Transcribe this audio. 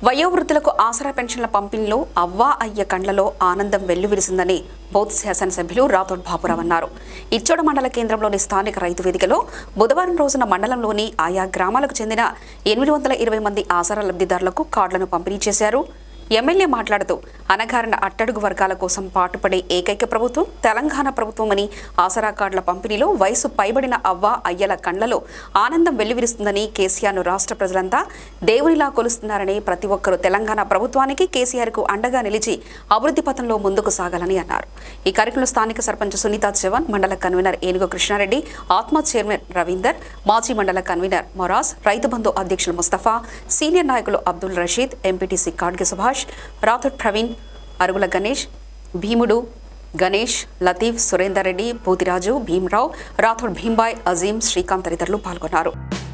వయోవృద్ధులకు ఆసరా పెన్షన్ల పంపిణీలో అవ్వా అయ్య కండ్లలో ఆనందం వెల్లువిరిసిందని బౌద్ధ శాసనసభ్యులు రాథోడ్ బాబురావు అన్నారు ఇచ్చోడ మండల కేంద్రంలోని స్థానిక రైతు వేదికలో బుధవారం రోజున మండలంలోని ఆయా గ్రామాలకు చెందిన ఎనిమిది వందల ఇరవై మంది ఆసరా లబ్ధిదారులకు కార్డులను పంపిణీ చేశారు ఎమ్మెల్యే మాట్లాడుతూ అనగారిన అట్టడుగు వర్గాల కోసం పాటుపడే ఏకైక ప్రభుత్వం తెలంగాణ ప్రభుత్వమని ఆసరా కార్డుల పంపిణీలో వయసు పైబడిన అవ్వ అయ్యల కండ్లలో ఆనందం వెల్లివిరుస్తుందని కేసీఆర్ను రాష్ట్ర ప్రజలంతా దేవునిలా కొలుస్తున్నారని ప్రతి ఒక్కరూ తెలంగాణ ప్రభుత్వానికి కేసీఆర్కు అండగా నిలిచి అభివృద్ధి పథంలో ముందుకు సాగాలని అన్నారు ఈ కార్యక్రమంలో స్థానిక సర్పంచ్ సునీతా చవాన్ మండల కన్వీనర్ ఏనుగు కృష్ణారెడ్డి ఆత్మ చైర్మన్ రవీందర్ మాజీ మండల కన్వీనర్ మొరాస్ రైతు బంధు అధ్యక్షులు ముస్తఫా సీనియర్ నాయకులు అబ్దుల్ రషీద్ ఎంపీటీసీ కాడ్గి సుభాష్ రాథోడ్ ప్రవీణ్ అరుగుల గణేష్ భీముడు గణేష్ లతీఫ్ సురేందర్ రెడ్డి భూతిరాజు భీమరావు రాథోడ్ భీంబాయ్ అజీం శ్రీకాంత్ తదితరులు పాల్గొన్నారు